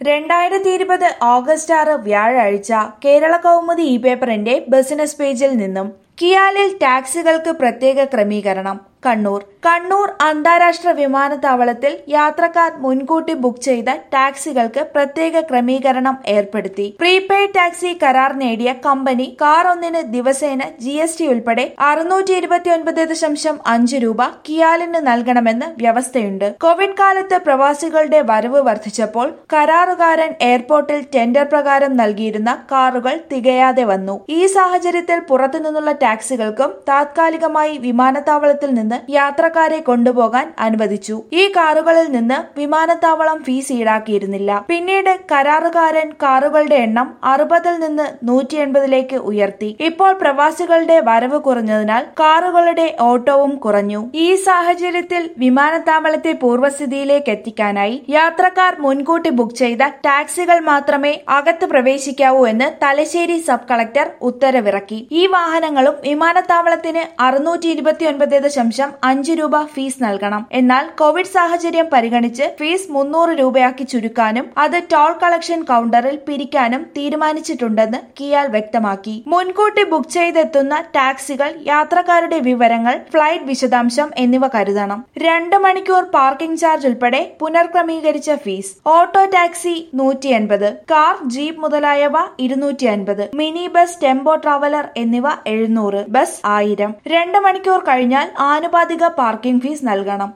രണ്ടായിരത്തി ഇരുപത് ഓഗസ്റ്റ് ആറ് വ്യാഴാഴ്ച കേരള കൗമുദി ഇ പേപ്പറിന്റെ ബിസിനസ് പേജിൽ നിന്നും കിയാലിൽ ടാക്സികൾക്ക് പ്രത്യേക ക്രമീകരണം കണ്ണൂർ കണ്ണൂർ അന്താരാഷ്ട്ര വിമാനത്താവളത്തിൽ യാത്രക്കാർ മുൻകൂട്ടി ബുക്ക് ചെയ്ത ടാക്സികൾക്ക് പ്രത്യേക ക്രമീകരണം ഏർപ്പെടുത്തി പ്രീപെയ്ഡ് ടാക്സി കരാർ നേടിയ കമ്പനി കാർ ഒന്നിന് ദിവസേന ജി എസ് ടി ഉൾപ്പെടെ അറുന്നൂറ്റി ഇരുപത്തിയൊൻപത് ദശാംശം അഞ്ച് രൂപ കിയാലിന് നൽകണമെന്ന് വ്യവസ്ഥയുണ്ട് കോവിഡ് കാലത്ത് പ്രവാസികളുടെ വരവ് വർദ്ധിച്ചപ്പോൾ കരാറുകാരൻ എയർപോർട്ടിൽ ടെൻഡർ പ്രകാരം നൽകിയിരുന്ന കാറുകൾ തികയാതെ വന്നു ഈ സാഹചര്യത്തിൽ പുറത്തുനിന്നുള്ള ടാക്സികൾക്കും താത്കാലികമായി വിമാനത്താവളത്തിൽ നിന്ന് യാത്രക്കാരെ കൊണ്ടുപോകാൻ അനുവദിച്ചു ഈ കാറുകളിൽ നിന്ന് വിമാനത്താവളം ഫീസ് ഈടാക്കിയിരുന്നില്ല പിന്നീട് കരാറുകാരൻ കാറുകളുടെ എണ്ണം അറുപതിൽ നിന്ന് നൂറ്റി എൺപതിലേക്ക് ഉയർത്തി ഇപ്പോൾ പ്രവാസികളുടെ വരവ് കുറഞ്ഞതിനാൽ കാറുകളുടെ ഓട്ടവും കുറഞ്ഞു ഈ സാഹചര്യത്തിൽ വിമാനത്താവളത്തെ പൂർവ്വസ്ഥിതിയിലേക്ക് എത്തിക്കാനായി യാത്രക്കാർ മുൻകൂട്ടി ബുക്ക് ചെയ്ത ടാക്സികൾ മാത്രമേ അകത്ത് പ്രവേശിക്കാവൂ എന്ന് തലശ്ശേരി സബ് കളക്ടർ ഉത്തരവിറക്കി ഈ വാഹനങ്ങളും വിമാനത്താവളത്തിന് അറുന്നൂറ്റി ഇരുപത്തിയൊൻപത് ദശാംശം അഞ്ച് രൂപ ഫീസ് നൽകണം എന്നാൽ കോവിഡ് സാഹചര്യം പരിഗണിച്ച് ഫീസ് മുന്നൂറ് രൂപയാക്കി ചുരുക്കാനും അത് ടോൾ കളക്ഷൻ കൗണ്ടറിൽ പിരിക്കാനും തീരുമാനിച്ചിട്ടുണ്ടെന്ന് കിയാൽ വ്യക്തമാക്കി മുൻകൂട്ടി ബുക്ക് ചെയ്തെത്തുന്ന ടാക്സികൾ യാത്രക്കാരുടെ വിവരങ്ങൾ ഫ്ലൈറ്റ് വിശദാംശം എന്നിവ കരുതണം രണ്ട് മണിക്കൂർ പാർക്കിംഗ് ചാർജ് ഉൾപ്പെടെ പുനർക്രമീകരിച്ച ഫീസ് ഓട്ടോ ടാക്സി നൂറ്റി എൺപത് കാർ ജീപ്പ് മുതലായവ ഇരുന്നൂറ്റി അൻപത് മിനി ബസ് ടെമ്പോ ട്രാവലർ എന്നിവ എഴുന്നൂറ് ബസ് ആയിരം രണ്ട് മണിക്കൂർ കഴിഞ്ഞാൽ ആനുപാതിക പാർക്കിംഗ് ഫീസ് നൽകണം